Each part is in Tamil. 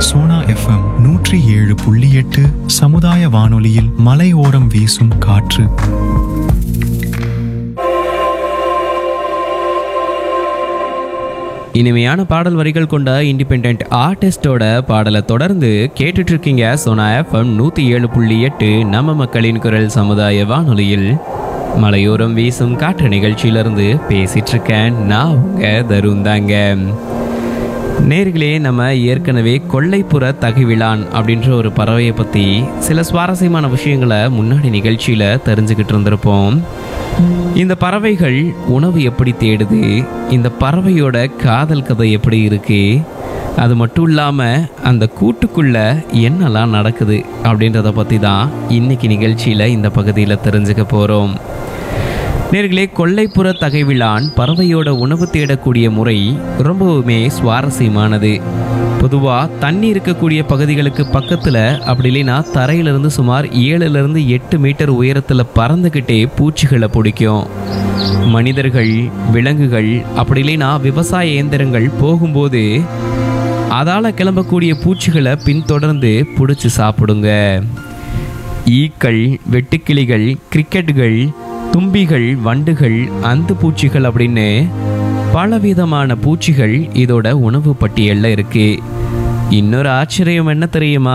சோனா எஃப்எம் நூற்றி ஏழு புள்ளி எட்டு சமுதாய வானொலியில் மலையோரம் வீசும் காற்று இனிமையான பாடல் வரிகள் கொண்ட இண்டிபெண்ட் ஆர்டிஸ்டோட பாடலை தொடர்ந்து கேட்டுட்டு இருக்கீங்க சோனா எஃப்எம் நூற்றி ஏழு புள்ளி எட்டு நம்ம மக்களின் குரல் சமுதாய வானொலியில் மலையோரம் வீசும் காற்று நிகழ்ச்சியிலிருந்து பேசிட்டு இருக்கேன் நான் உங்க தருண் தாங்க நேர்களே நம்ம ஏற்கனவே கொல்லைப்புற தகுவிலான் அப்படின்ற ஒரு பறவையை பற்றி சில சுவாரஸ்யமான விஷயங்களை முன்னாடி நிகழ்ச்சியில் தெரிஞ்சுக்கிட்டு இருந்திருப்போம் இந்த பறவைகள் உணவு எப்படி தேடுது இந்த பறவையோட காதல் கதை எப்படி இருக்கு அது மட்டும் இல்லாமல் அந்த கூட்டுக்குள்ள என்னெல்லாம் நடக்குது அப்படின்றத பற்றி தான் இன்னைக்கு நிகழ்ச்சியில் இந்த பகுதியில் தெரிஞ்சுக்க போகிறோம் நேர்களே கொல்லைப்புற தகைவிலான் பறவையோட உணவு தேடக்கூடிய முறை ரொம்பவுமே சுவாரஸ்யமானது பொதுவாக தண்ணி இருக்கக்கூடிய பகுதிகளுக்கு பக்கத்தில் அப்படி இல்லைன்னா தரையிலிருந்து சுமார் ஏழுலேருந்து எட்டு மீட்டர் உயரத்தில் பறந்துக்கிட்டே பூச்சிகளை பிடிக்கும் மனிதர்கள் விலங்குகள் அப்படி இல்லைன்னா விவசாய இயந்திரங்கள் போகும்போது அதால் கிளம்பக்கூடிய பூச்சிகளை பின்தொடர்ந்து பிடிச்சி சாப்பிடுங்க ஈக்கள் வெட்டுக்கிளிகள் கிரிக்கெட்டுகள் தும்பிகள் வண்டுகள் அந்து பூச்சிகள் அப்படின்னு பலவிதமான பூச்சிகள் இதோட உணவு பட்டியலில் இருக்கு இன்னொரு ஆச்சரியம் என்ன தெரியுமா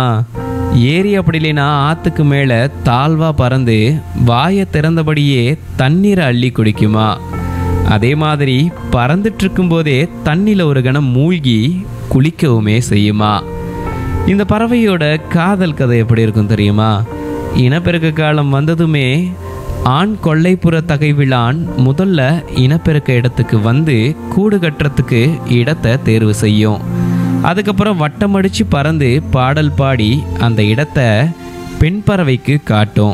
ஏரி அப்படி இல்லைன்னா ஆற்றுக்கு மேலே தாழ்வா பறந்து வாயை திறந்தபடியே தண்ணீரை அள்ளி குடிக்குமா அதே மாதிரி பறந்துட்டு இருக்கும்போதே தண்ணியில் ஒரு கணம் மூழ்கி குளிக்கவுமே செய்யுமா இந்த பறவையோட காதல் கதை எப்படி இருக்கும் தெரியுமா இனப்பெருக்க காலம் வந்ததுமே ஆண் கொல்லைப்புற தகைவிலான் முதல்ல இனப்பெருக்க இடத்துக்கு வந்து கூடு கட்டுறதுக்கு இடத்தை தேர்வு செய்யும் அதுக்கப்புறம் வட்டமடிச்சு பறந்து பாடல் பாடி அந்த இடத்தை பெண் பறவைக்கு காட்டும்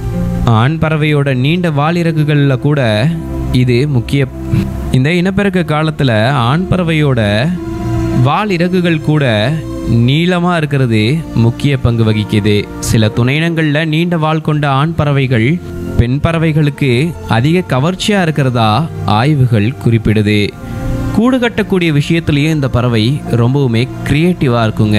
ஆண் பறவையோட நீண்ட வாலிறகுகளில் கூட இது முக்கிய இந்த இனப்பெருக்க காலத்தில் ஆண் பறவையோட வால் இறகுகள் கூட நீளமாக இருக்கிறது முக்கிய பங்கு வகிக்குது சில துணையினங்களில் நீண்ட வால் கொண்ட ஆண் பறவைகள் பெண் பறவைகளுக்கு அதிக கவர்ச்சியாக இருக்கிறதா ஆய்வுகள் குறிப்பிடுது கூடு கட்டக்கூடிய விஷயத்துலேயும் இந்த பறவை ரொம்பவுமே க்ரியேட்டிவாக இருக்குங்க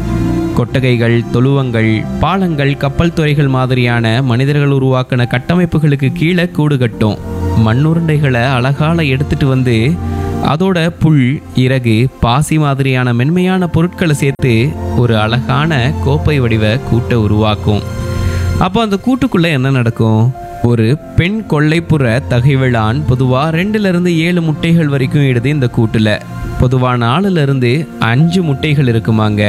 கொட்டகைகள் தொழுவங்கள் பாலங்கள் கப்பல் துறைகள் மாதிரியான மனிதர்கள் உருவாக்கின கட்டமைப்புகளுக்கு கீழே கூடு கட்டும் மண்ணுருண்டைகளை அழகால எடுத்துட்டு வந்து அதோட புல் இறகு பாசி மாதிரியான மென்மையான பொருட்களை சேர்த்து ஒரு அழகான கோப்பை வடிவ கூட்டை உருவாக்கும் அப்போ அந்த கூட்டுக்குள்ள என்ன நடக்கும் ஒரு பெண் கொல்லைப்புற தகைவிழான் பொதுவாக ரெண்டுல இருந்து ஏழு முட்டைகள் வரைக்கும் இடுது இந்த கூட்டுல பொதுவாக நாலுல இருந்து அஞ்சு முட்டைகள் இருக்குமாங்க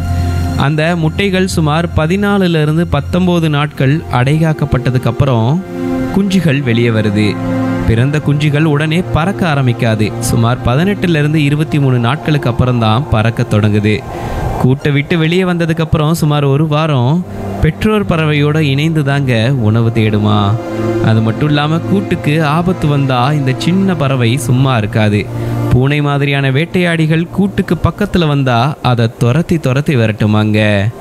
அந்த முட்டைகள் சுமார் பதினாலுல இருந்து பத்தொன்பது நாட்கள் அடைகாக்கப்பட்டதுக்கு அப்புறம் குஞ்சுகள் வெளியே வருது பிறந்த குஞ்சுகள் உடனே பறக்க ஆரம்பிக்காது சுமார் பதினெட்டுல இருந்து இருபத்தி மூணு நாட்களுக்கு அப்புறம் தான் பறக்க தொடங்குது கூட்டை விட்டு வெளியே வந்ததுக்கு அப்புறம் சுமார் ஒரு வாரம் பெற்றோர் பறவையோட இணைந்து தாங்க உணவு தேடுமா அது மட்டும் இல்லாம கூட்டுக்கு ஆபத்து வந்தா இந்த சின்ன பறவை சும்மா இருக்காது பூனை மாதிரியான வேட்டையாடிகள் கூட்டுக்கு பக்கத்துல வந்தா அதை துரத்தி துரத்தி விரட்டுமாங்க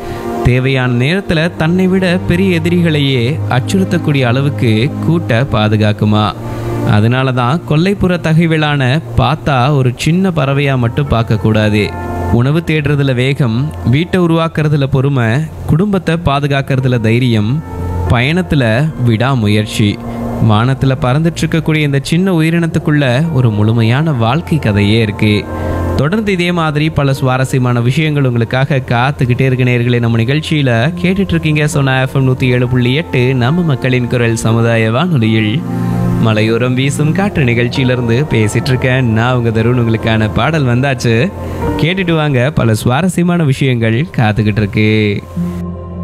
தேவையான நேரத்துல தன்னை விட பெரிய எதிரிகளையே அச்சுறுத்தக்கூடிய அளவுக்கு கூட்டை பாதுகாக்குமா அதனால தான் கொல்லைப்புற தகைவிலான பார்த்தா ஒரு சின்ன பறவையா மட்டும் பார்க்கக்கூடாது உணவு தேடுறதுல வேகம் வீட்டை உருவாக்குறதுல பொறுமை குடும்பத்தை பாதுகாக்கிறதுல தைரியம் பயணத்துல விடாமுயற்சி வானத்துல பறந்துட்டு இருக்கக்கூடிய இந்த சின்ன உயிரினத்துக்குள்ள ஒரு முழுமையான வாழ்க்கை கதையே இருக்கு தொடர்ந்து இதே மாதிரி பல சுவாரஸ்யமான விஷயங்கள் உங்களுக்காக காத்துக்கிட்டே இருக்க நேர்களே நம்ம நிகழ்ச்சியில கேட்டுட்டு இருக்கீங்க சொன்ன எஃப்எம் நூத்தி ஏழு புள்ளி எட்டு நம்ம மக்களின் குரல் சமுதாய வானொலியில் மலையோரம் வீசும் காற்று நிகழ்ச்சியிலிருந்து பேசிட்டு இருக்கேன் நான் உங்க தருண் உங்களுக்கான பாடல் வந்தாச்சு கேட்டுட்டு வாங்க பல சுவாரஸ்யமான விஷயங்கள் காத்துக்கிட்டு இருக்கு